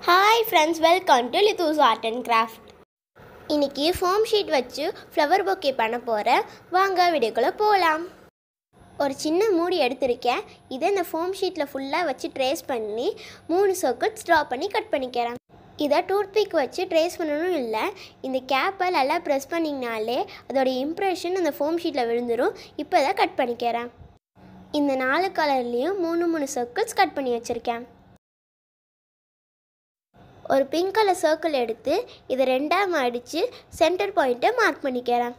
hi friends welcome to லித்தூஸ் art and craft இன்னைக்கு foam sheet வச்சு ஃப்ளவர் பொக்கே பண்ண போகிறேன் வாங்க வீடியோக்குள்ளே போகலாம் ஒரு சின்ன மூடி எடுத்திருக்கேன் இதை இந்த ஃபோம் ஷீட்டில் ஃபுல்லாக வச்சு ட்ரேஸ் பண்ணி மூணு சர்க்கிள்ஸ் ட்ரா பண்ணி கட் பண்ணிக்கிறேன் இதை டூத்பிக் வச்சு ட்ரேஸ் பண்ணணும் இல்லை இந்த கேப்பை நல்லா ப்ரெஸ் பண்ணிங்கனாலே அதோட இம்ப்ரெஷன் அந்த ஃபோம் ஷீட்டில் விழுந்துடும் இப்போ இதை கட் பண்ணிக்கிறேன் இந்த நாலு கலர்லேயும் மூணு மூணு சர்க்கிள்ஸ் கட் பண்ணி வச்சுருக்கேன் ஒரு பிங்க் கலர் சர்க்கிள் எடுத்து இதை ரெண்டாக மடித்து சென்டர் பாயிண்ட்டை மார்க் பண்ணிக்கிறேன்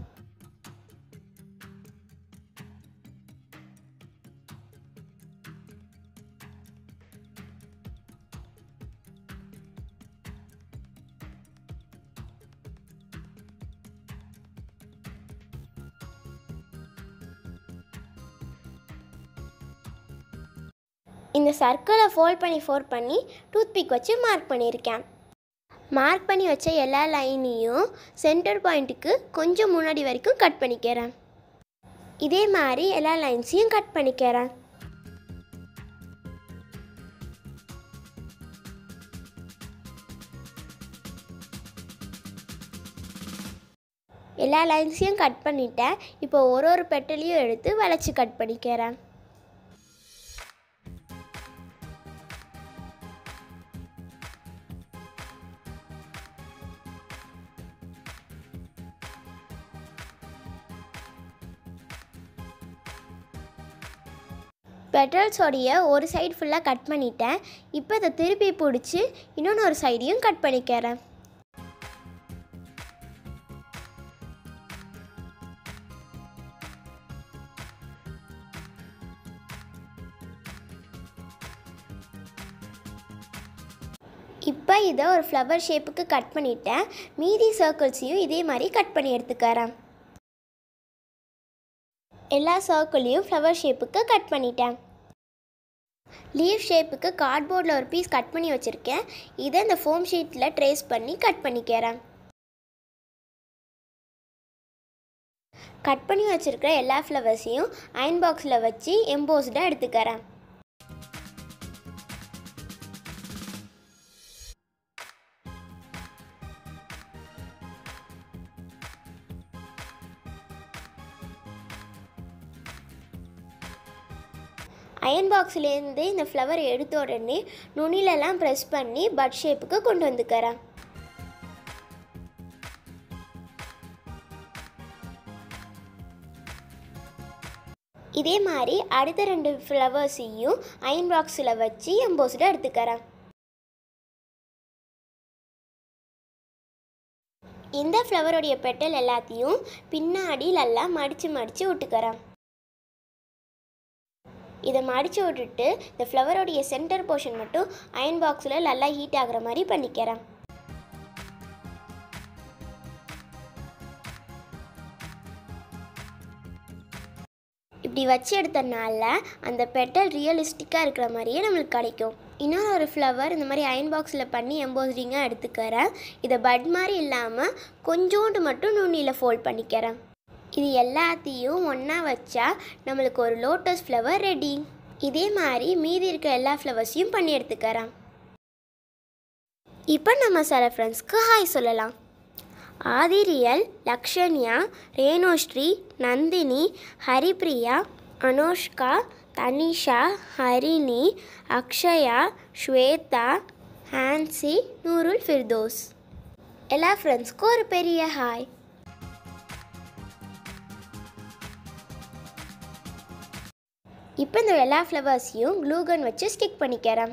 இந்த சர்க்கிளை ஃபோல்ட் பண்ணி ஃபோல்ட் பண்ணி டூத்பிக் வச்சு மார்க் பண்ணியிருக்கேன் மார்க் பண்ணி வச்ச எல்லா லைனையும் சென்டர் பாயிண்ட்டுக்கு கொஞ்சம் முன்னாடி வரைக்கும் கட் பண்ணிக்கிறேன் இதே மாதிரி எல்லா லைன்ஸையும் கட் பண்ணிக்கிறேன் எல்லா லைன்ஸையும் கட் பண்ணிட்டேன் இப்போ ஒரு ஒரு பெட்டலையும் எடுத்து வளைச்சி கட் பண்ணிக்கிறேன் பெட்ரோல்ஸோடைய ஒரு சைடு ஃபுல்லாக கட் பண்ணிட்டேன் இப்போ இதை திருப்பி பிடிச்சி இன்னொன்று ஒரு சைடையும் கட் பண்ணிக்கிறேன் இப்போ இதை ஒரு ஃப்ளவர் ஷேப்புக்கு கட் பண்ணிட்டேன் மீதி சர்க்கிள்ஸையும் இதே மாதிரி கட் பண்ணி எடுத்துக்கிறேன் எல்லா சர்க்கிளையும் ஃப்ளவர் ஷேப்புக்கு கட் பண்ணிட்டேன் லீவ் ஷேப்புக்கு கார்ட்போர்டில் ஒரு பீஸ் கட் பண்ணி வச்சுருக்கேன் இதை இந்த ஃபோம் ஷீட்டில் ட்ரேஸ் பண்ணி கட் பண்ணிக்கிறேன் கட் பண்ணி வச்சுருக்கிற எல்லா ஃப்ளவர்ஸையும் அயன் பாக்ஸில் வச்சு எம்போஸ்டாக எடுத்துக்கிறேன் அயன் பாக்ஸ்லேருந்து இந்த ஃப்ளவர் எடுத்த உடனே நுனிலெல்லாம் ப்ரெஸ் பண்ணி பட் ஷேப்புக்கு கொண்டு வந்துக்கிறேன் இதே மாதிரி அடுத்த ரெண்டு ஃப்ளவர்ஸையும் அயன் பாக்ஸில் வச்சு எம்போஸ்டாக எடுத்துக்கிறேன் இந்த ஃப்ளவருடைய பெட்டல் எல்லாத்தையும் பின்னாடி நல்லா மடித்து மடித்து விட்டுக்கிறேன் இதை மடித்து விட்டுட்டு இந்த ஃப்ளவரோடைய சென்டர் போர்ஷன் மட்டும் அயன் பாக்ஸில் நல்லா ஹீட் ஆகுற மாதிரி பண்ணிக்கிறேன் இப்படி வச்சு எடுத்தனால அந்த பெட்டல் ரியலிஸ்டிக்காக இருக்கிற மாதிரியே நம்மளுக்கு கிடைக்கும் இன்னொரு ஒரு ஃப்ளவர் இந்த மாதிரி அயன் பாக்ஸில் பண்ணி எம்போஸ்டிங்காக எடுத்துக்கிறேன் இதை பட் மாதிரி இல்லாமல் கொஞ்சோண்டு மட்டும் நுண்ணியில் ஃபோல்ட் பண்ணிக்கிறேன் இது எல்லாத்தையும் ஒன்றா வச்சா நம்மளுக்கு ஒரு லோட்டஸ் ஃப்ளவர் ரெடி இதே மாதிரி மீதி இருக்க எல்லா ஃப்ளவர்ஸையும் பண்ணி எடுத்துக்கிறேன் இப்போ நம்ம சில ஃப்ரெண்ட்ஸ்க்கு ஹாய் சொல்லலாம் ஆதிரியல் லக்ஷன்யா ரேணுஸ்ரீ நந்தினி ஹரிப்ரியா அனுஷ்கா தனிஷா ஹரிணி அக்ஷயா ஸ்வேதா ஹான்சி நூருல் ஃபிர்தோஸ் எல்லா ஃப்ரெண்ட்ஸ்க்கும் ஒரு பெரிய ஹாய் இப்போ இந்த எல்லா ஃப்ளவர்ஸையும் க்ளூகன் வச்சு ஸ்டிக் பண்ணிக்கிறேன்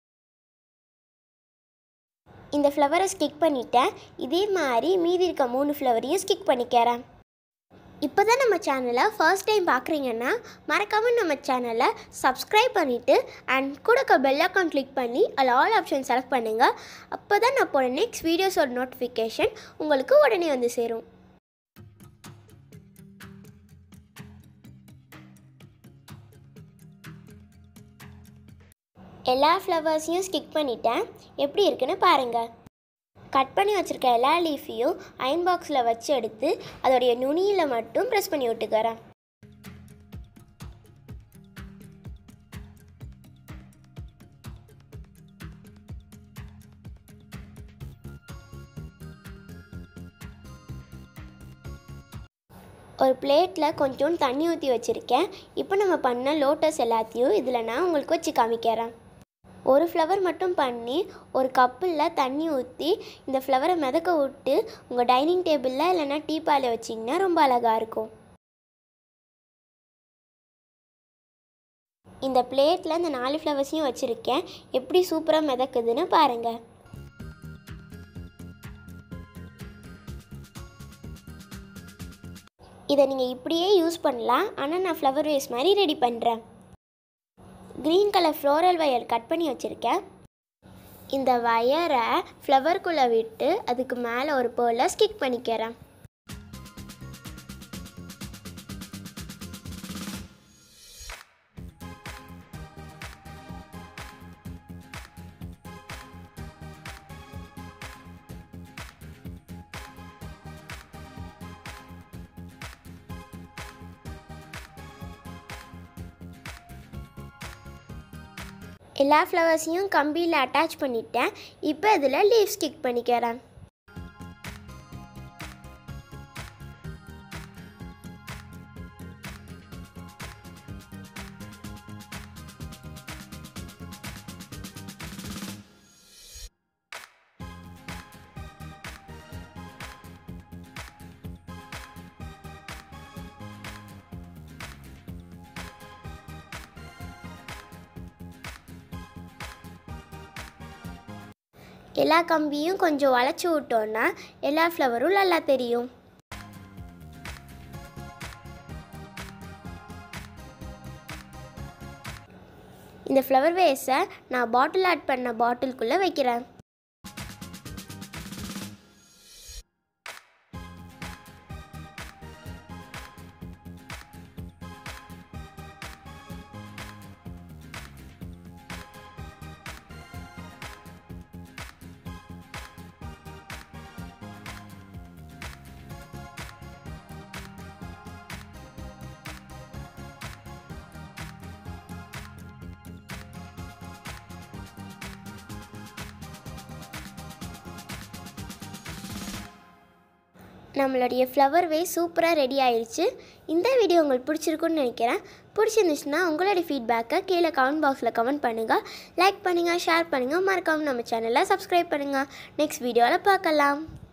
இந்த ஃப்ளவரை ஸ்டிக் பண்ணிட்டேன் இதே மாதிரி மீதி இருக்க மூணு ஃப்ளவரையும் ஸ்டிக் பண்ணிக்கிறேன் இப்போ தான் நம்ம சேனலை ஃபர்ஸ்ட் டைம் பார்க்குறீங்கன்னா மறக்காமல் நம்ம சேனலை சப்ஸ்கிரைப் பண்ணிவிட்டு அண்ட் கூட இருக்க பெல் அக்கௌண்ட் கிளிக் பண்ணி அதில் ஆல் ஆப்ஷன் செலக்ட் பண்ணுங்கள் அப்போ தான் நான் போட நெக்ஸ்ட் வீடியோஸோட நோட்டிஃபிகேஷன் உங்களுக்கு உடனே வந்து சேரும் எல்லா ஃப்ளவர்ஸையும் ஸ்டிக் பண்ணிட்டேன் எப்படி இருக்குன்னு பாருங்கள் கட் பண்ணி வச்சுருக்க எல்லா லீஃபையும் அயன் பாக்ஸில் வச்சு எடுத்து அதோடைய நுனியில் மட்டும் ப்ரெஸ் பண்ணி விட்டுக்கிறேன் ஒரு பிளேட்டில் கொஞ்சோண்டு தண்ணி ஊற்றி வச்சுருக்கேன் இப்போ நம்ம பண்ண லோட்டஸ் எல்லாத்தையும் இதில் நான் உங்களுக்கு வச்சு காமிக்கிறேன் ஒரு ஃப்ளவர் மட்டும் பண்ணி ஒரு கப்பில் தண்ணி ஊற்றி இந்த ஃப்ளவரை மிதக்க விட்டு உங்கள் டைனிங் டேபிளில் இல்லைன்னா டீப்பாயில் வச்சிங்கன்னா ரொம்ப அழகாக இருக்கும் இந்த பிளேட்டில் இந்த நாலு ஃப்ளவர்ஸையும் வச்சுருக்கேன் எப்படி சூப்பராக மிதக்குதுன்னு பாருங்கள் இதை நீங்கள் இப்படியே யூஸ் பண்ணலாம் ஆனால் நான் ஃப்ளவர் வேஸ் மாதிரி ரெடி பண்ணுறேன் green colour floral wire cut பண்ணி வச்சுருக்கேன் இந்த வயரை ஃப்ளவர்க்குள்ளே விட்டு அதுக்கு மேலே ஒரு பேர்ல ஸ்டிக் பண்ணிக்கிறேன் எல்லா ஃப்ளவர்ஸையும் கம்பியில் அட்டாச் பண்ணிட்டேன் இப்போ இதில் லீவ் ஸ்டிக் பண்ணிக்கிறேன் எல்லா கம்பியும் கொஞ்சம் வளைச்சி விட்டோன்னா எல்லா ஃப்ளவரும் நல்லா தெரியும் இந்த ஃப்ளவர் வேஸை நான் பாட்டில் ஆட் பண்ண பாட்டிலுக்குள்ளே வைக்கிறேன் நம்மளுடைய ஃப்ளவர் வே சூப்பராக ரெடி ஆயிடுச்சு இந்த வீடியோ உங்களுக்கு பிடிச்சிருக்குன்னு நினைக்கிறேன் பிடிச்சிருந்துச்சுன்னா உங்களுடைய ஃபீட்பேக்கை கீழே கமெண்ட் பாக்ஸில் கமெண்ட் பண்ணுங்கள் லைக் பண்ணுங்கள் ஷேர் பண்ணுங்கள் மறக்காமல் நம்ம சேனலை சப்ஸ்கிரைப் பண்ணுங்கள் நெக்ஸ்ட் வீடியோவில் பார்க்கலாம்